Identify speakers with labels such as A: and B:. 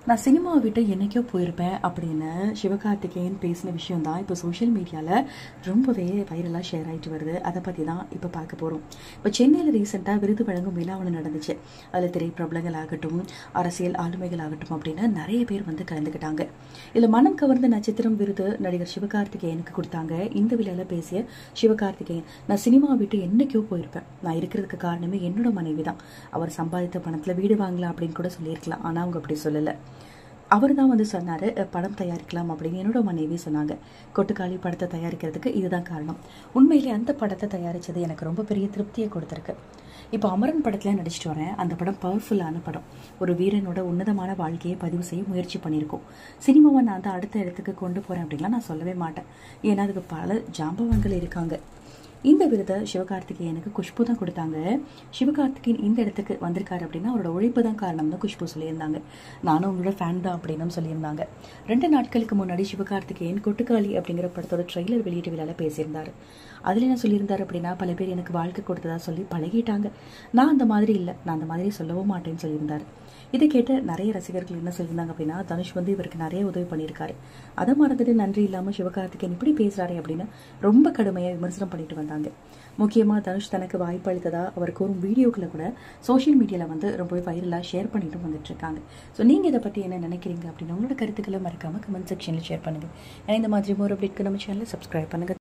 A: நான் சினிமாவை விட்டு என்னைக்கோ போயிருப்பேன் அப்படின்னு சிவகார்த்திகேயன் பேசின விஷயம் தான் இப்போ சோஷியல் மீடியாவில் ரொம்பவே வைரலாக ஷேர் ஆகிட்டு வருது அதை பற்றி தான் இப்போ பார்க்க போகிறோம் இப்போ சென்னையில் ரீசெண்டாக விருது வழங்கும் விழா ஒன்று நடந்துச்சு அதில் திரை பிரபலங்கள் ஆகட்டும் அரசியல் ஆளுமைகள் ஆகட்டும் அப்படின்னு நிறைய பேர் வந்து கலந்துக்கிட்டாங்க இதில் மனம் கவர்ந்த நட்சத்திரம் விருது நடிகர் சிவகார்த்திகேயனுக்கு கொடுத்தாங்க இந்த விழாவில் பேசிய சிவகார்த்திகேயன் நான் சினிமாவை விட்டு என்னைக்கோ போயிருப்பேன் நான் இருக்கிறதுக்கு காரணமே என்னோட மனைவி தான் அவர் சம்பாதித்த பணத்தில் வீடு வாங்கலாம் அப்படின்னு கூட சொல்லியிருக்கலாம் ஆனால் அவங்க அப்படி சொல்லலை அவர் தான் வந்து சொன்னார் படம் தயாரிக்கலாம் அப்படின்னு என்னோட மனைவி சொன்னாங்க கொட்டுக்காளி படத்தை தயாரிக்கிறதுக்கு இதுதான் காரணம் உண்மையிலே அந்த படத்தை தயாரித்தது எனக்கு ரொம்ப பெரிய திருப்தியை கொடுத்துருக்கு இப்போ அமரன் படத்தில் நடிச்சிட்டு வரேன் அந்த படம் பவர்ஃபுல்லான படம் ஒரு வீரனோட உன்னதமான வாழ்க்கையை பதிவு செய்ய முயற்சி பண்ணியிருக்கோம் சினிமாவை நான் தான் அடுத்த இடத்துக்கு கொண்டு போகிறேன் அப்படின்லாம் நான் சொல்லவே மாட்டேன் ஏன்னா அதுக்கு பல ஜாம்பவங்கள் இருக்காங்க இந்த விருதை சிவகார்த்திகேயனுக்கு குஷ்பு தான் கொடுத்தாங்க சிவகார்த்திகேயன் இந்த இடத்துக்கு வந்திருக்காரு அப்படின்னா அவரோட உழைப்பு தான் காரணம்னு குஷ்பு சொல்லியிருந்தாங்க நானும் உங்களோட ஃபேன் தான் அப்படின்னு சொல்லியிருந்தாங்க ரெண்டு நாட்களுக்கு முன்னாடி சிவகார்த்திகேயன் கொட்டுக்காளி அப்படிங்கிற படத்தோட ட்ரெய்லர் வெளியீட்டு விழாவில் பேசியிருந்தார் அதில் என்ன சொல்லியிருந்தார் அப்படின்னா பல பேர் எனக்கு வாழ்க்கை கொடுத்ததா சொல்லி பழகிட்டாங்க நான் அந்த மாதிரி இல்லை நான் அந்த மாதிரி சொல்லவும் மாட்டேன்னு சொல்லியிருந்தார் இதை கேட்டு நிறைய ரசிகர்கள் என்ன சொல்லியிருந்தாங்க அப்படின்னா தனுஷ் வந்து இவருக்கு நிறைய உதவி பண்ணியிருக்காரு அதை மறந்துட்டு நன்றி இல்லாமல் சிவகார்த்திகேயன் இப்படி பேசுறாரு அப்படின்னு ரொம்ப கடுமையாக விமர்சனம் பண்ணிட்டு வந்தாங்க முக்கியமாக தனுஷ் தனக்கு வாய்ப்பு அளித்ததா அவர் கூறும் வீடியோக்களை கூட சோஷியல் மீடியாவில் வந்து ரொம்பவே வைரலாக ஷேர் பண்ணிட்டு வந்துட்டு இருக்காங்க ஸோ நீங்கள் இதை பற்றி என்ன நினைக்கிறீங்க அப்படின்னு உங்களோட கருத்துக்களை மறக்காமல் கமெண்ட் செக்ஷனில் ஷேர் பண்ணுங்கள் ஏன்னா இந்த மாதிரி ஒரு அப்டேட்க்கு நம்ம சேனலை சப்ஸ்கிரைப் பண்ணுங்கள்